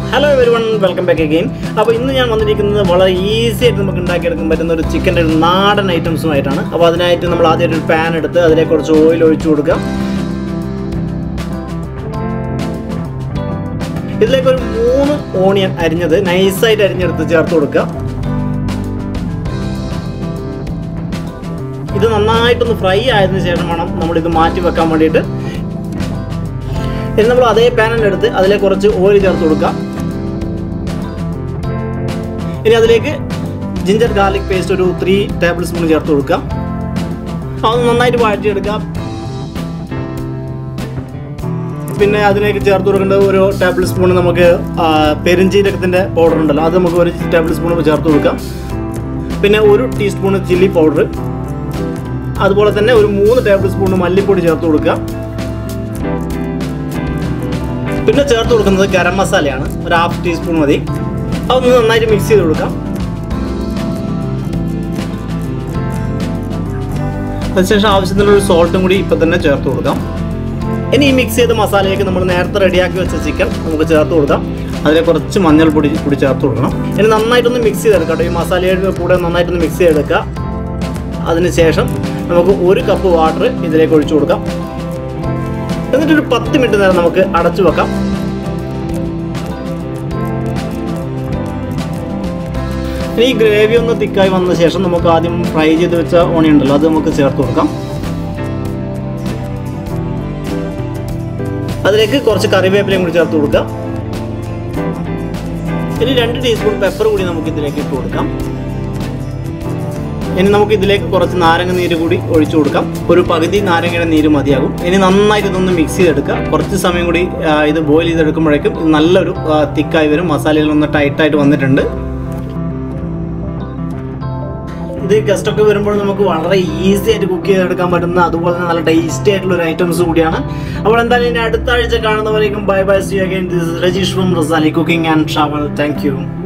hello everyone welcome back again അപ്പോൾ ഇന്ന് ഞാൻ വന്നിരിക്കുന്നത് വളരെ ഈസി ആയിട്ട് നമുക്ക് ഉണ്ടാക്കിയെടുക്കാൻ പറ്റുന്ന ഒരു ചിക്കൻ്റെ ഒരു നാടൻ ഐറ്റംസുമായിട്ടാണ് അപ്പോൾ അതിനായിട്ട് നമ്മൾ ആദ്യം ഒരു പാൻ എടുത്ത് അതിലേക്ക് കുറച്ച് ഓയിൽ ഒഴിച്ചു കൊടുക്കാം ഇതിലേക്ക് ഒരു മൂന്ന് ഓണിയൻ അരിഞ്ഞത് നൈസായിട്ട് അരിഞ്ഞെടുത്ത് ചേർത്ത് കൊടുക്കുക ഇത് നന്നായിട്ടൊന്ന് ഫ്രൈ ആയതിനു ശേഷം വേണം നമ്മളിത് മാറ്റി വെക്കാൻ വേണ്ടിയിട്ട് ഇനി നമ്മൾ അതേ പാനൽ എടുത്ത് അതിലേക്ക് കുറച്ച് ഓയിൽ ചേർത്ത് കൊടുക്കാം ഇനി അതിലേക്ക് ജിഞ്ചർ ഗാർലിക് പേസ്റ്റ് ഒരു ത്രീ ടേബിൾ സ്പൂൺ ചേർത്ത് കൊടുക്കാം അത് നന്നായിട്ട് വഴറ്റിയെടുക്കാം പിന്നെ അതിലേക്ക് ചേർത്ത് കൊടുക്കേണ്ടത് ഒരു ടേബിൾ സ്പൂൺ നമുക്ക് ആ, പെരുംജീരകത്തിൻ്റെ പൗഡർ ഉണ്ടല്ലോ അത് നമുക്ക് ഒരു ടേബിൾ സ്പൂൺ ചേർത്ത് കൊടുക്കാം പിന്നെ ഒരു ടീസ്പൂൺ ചില്ലി പൗഡർ അതുപോലെ തന്നെ ഒരു മൂന്ന് ടേബിൾ സ്പൂൺ മല്ലിപ്പൊടി ചേർത്ത് കൊടുക്കുക പിന്നെ ചേർത്ത് കൊടുക്കുന്നത് ഗരം മസാലയാണ് ഒരു ഹാഫ് ടീസ്പൂൺ മതി അതൊന്ന് നന്നായിട്ട് മിക്സ് ചെയ്ത് കൊടുക്കാം അതിനുശേഷം ആവശ്യത്തിനുള്ള ഒരു സോൾട്ടും കൂടി ഇപ്പം തന്നെ ചേർത്ത് കൊടുക്കാം ഇനി ഈ മിക്സ് ചെയ്ത മസാലയൊക്കെ നമ്മൾ നേരത്തെ റെഡിയാക്കി വെച്ച ചിക്കൻ നമുക്ക് ചേർത്ത് കൊടുക്കാം അതിൽ കുറച്ച് മഞ്ഞൾപ്പൊടി കൂടി ചേർത്ത് കൊടുക്കണം ഇനി നന്നായിട്ടൊന്ന് മിക്സ് ചെയ്തെടുക്കാം കേട്ടോ ഈ മസാലയുടെ കൂടെ നന്നായിട്ടൊന്ന് മിക്സ് ചെയ്തെടുക്കുക അതിനുശേഷം നമുക്ക് ഒരു കപ്പ് വാട്ടർ ഇതിലേക്ക് ഒഴിച്ചു കൊടുക്കാം എന്നിട്ടൊരു പത്ത് മിനിറ്റ് നേരം നമുക്ക് അടച്ചു വെക്കാം ഇനി ഈ ഗ്രേവി ഒന്ന് തിക്കായി വന്ന ശേഷം നമുക്ക് ആദ്യം ഫ്രൈ ചെയ്ത് വെച്ച ഓണിയൻ ഉണ്ടല്ലോ അത് നമുക്ക് ചേർത്ത് കൊടുക്കാം അതിലേക്ക് കുറച്ച് കറിവേപ്പിലയും കൂടി ചേർത്ത് കൊടുക്കാം ഇനി രണ്ട് ടീസ്പൂൺ പെപ്പർ കൂടി നമുക്ക് ഇതിലേക്ക് ഇട്ട് കൊടുക്കാം ഇനി നമുക്ക് ഇതിലേക്ക് കുറച്ച് നാരങ്ങ നീര് കൂടി ഒഴിച്ചു കൊടുക്കാം ഒരു പകുതി നാരങ്ങയുടെ നീര് മതിയാകും ഇനി നന്നായിട്ട് ഇതൊന്ന് മിക്സ് ചെയ്തെടുക്കുക കുറച്ച് സമയം കൂടി ആ, ഇത് ബോയിൽ ചെയ്തെടുക്കുമ്പോഴേക്കും ഇത് നല്ലൊരു തിക്കായി വരും മസാലയിൽ ഒന്ന് ടൈറ്റായിട്ട് വന്നിട്ടുണ്ട് ഇത് ഗസ്റ്റ് ഒക്കെ വരുമ്പോൾ നമുക്ക് വളരെ ഈസി ആയിട്ട് കുക്ക് ചെയ്തെടുക്കാൻ പറ്റുന്ന അതുപോലെ തന്നെ നല്ല ടേസ്റ്റി ആയിട്ടുള്ള ഒരു ഐറ്റംസ് കൂടിയാണ് അപ്പോൾ എന്തായാലും ഇനി അടുത്ത ആഴ്ച കാണുന്നവരേക്കും bye bye see again this Rajeesh from Rasali cooking and travel thank U